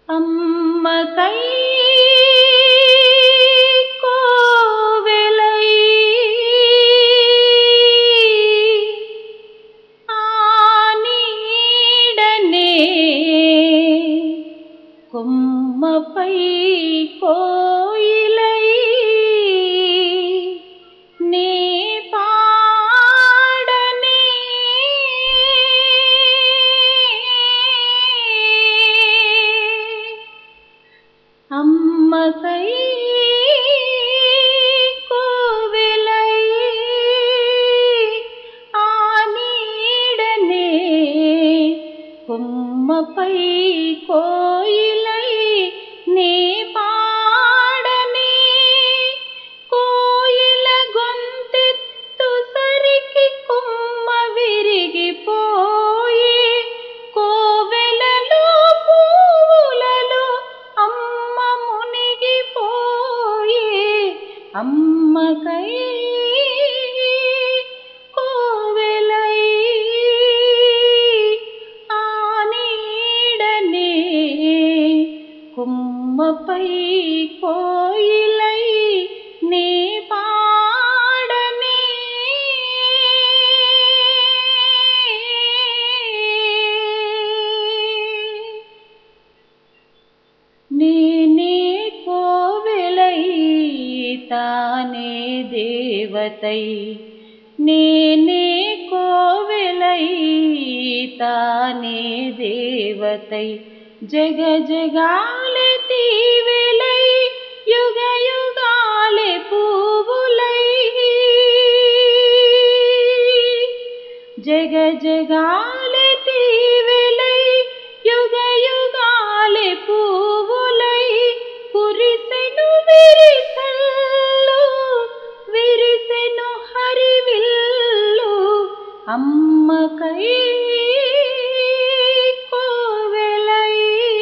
అమ్మకై కోవెలై ఆ నీడనే కొమ్మపై కోయిలై నీ పాడనే అమ్మకై కోవెలై ఆ నీడనే కొమ్మపై కోయిలై నీ పాడని కోయిల గొంతెత్తు సరికి కొమ్మ విరిగిపోయి కోవెలలో పువ్వులలో అమ్మ మునిగిపోయి అమ్మకై కోవెలై ఆ నీడనే కొమ్మపై కోయిలై నీ పాడని నేనే కోవెలై తానే దేవతై నేనే కోవెలై తానే దేవతై జగ జగాలే తీవెలై యుగ యుగాలే పువ్వులై జగ జగాలే తీవెలై యుగ యుగాలే పువ్వులై కురిసెను విరిసల్లు విరిసెను హరివిల్లు అమ్మకై కోవెలై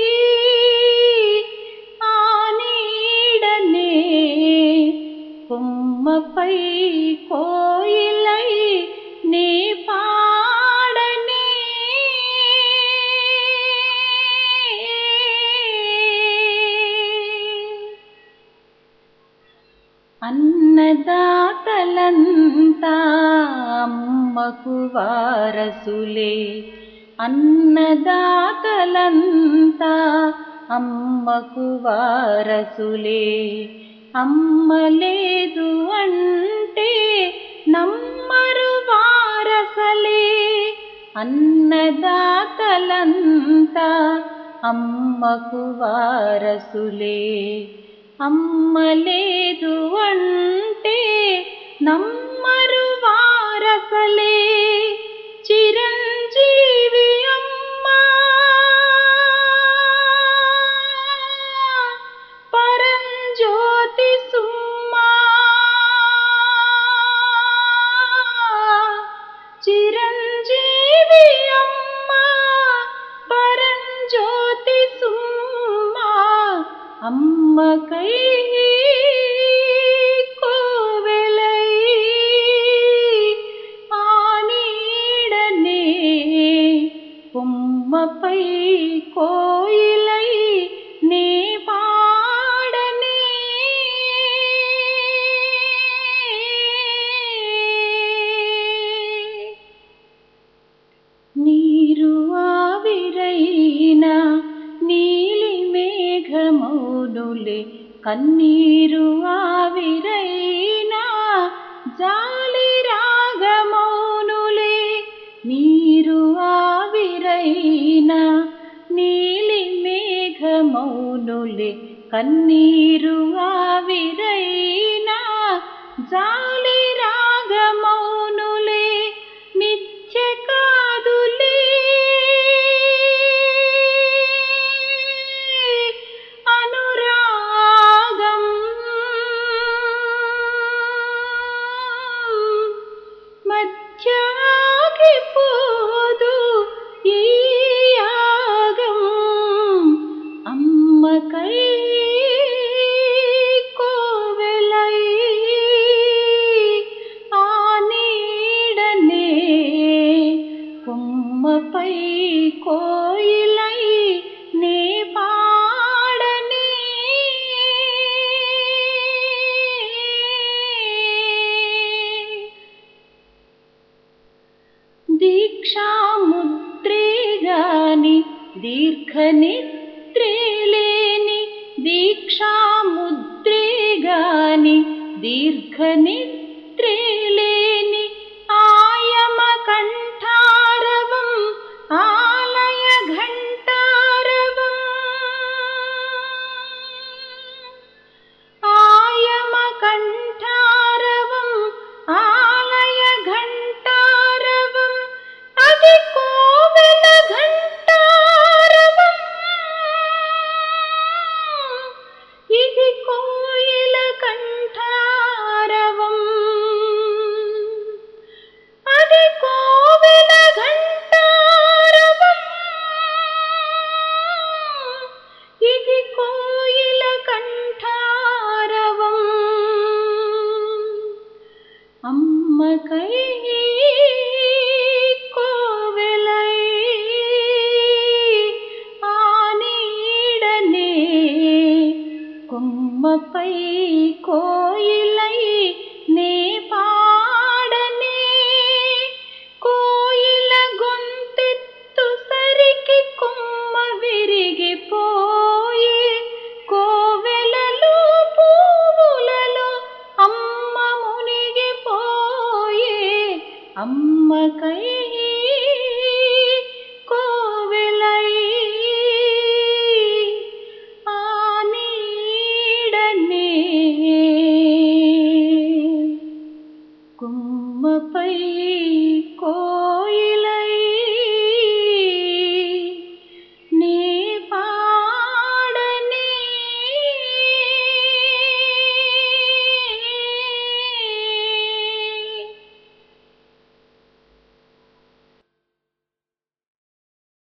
ఆ నీడనే కొమ్మపై కోయిలై నీ పాడని అన్నదాతలంతా అమ్మకు వారసులే అన్నదాతలంతా అమ్మకు వారసులే అమ్మ లేదు అంటే నమ్మరు వారసలే అన్నదాతలంతా అమ్మకు వారసులే అమ్మ లేదు అంటే నమ్మరు వారసలే చిరంజీవి అమ్మ పరంజ్యోతి సుమ్మా చిరంజీవి అమ్మ పరంజ్యోతి సుమ్మా అమ్మకై కోవెలై ఆ నీడనే కొమ్మపై కోయిలై నీ పాడని నీరు ఆవిరైన నీలి మేఘమౌనులే కన్నీరు ఆవిరైన జాలి రాగమౌనులే నీరు ఆవిరైన నీలి మేఘమౌనులే కన్నీరు ఆవిరైన జాలి రాగమౌనులే మిథ్య కాదులే అనురాగం మధ్య ఆగిపోదు ఈ యాగం అమ్మకై కోవెలై ఆ నీడనే కొమ్మపై కోయిలై నే పా నిద్రేలేని దీక్షాముద్రేగాని దీర్ఘ నిద్రేలేని ఆయమ కంఠారవం ఆలయ ఘంటారవం ఆయమ కంఠారవం ఆలయ ఘంటారవం అది కోవెల ఘంటారవం ఇది కోయిల కంఠారవం అది కోవెల ఘంటారవం ఇది కోయిల కంఠారవం అమ్మకై కోవెలై ఆ నీడనే కొమ్మపై కోయిలై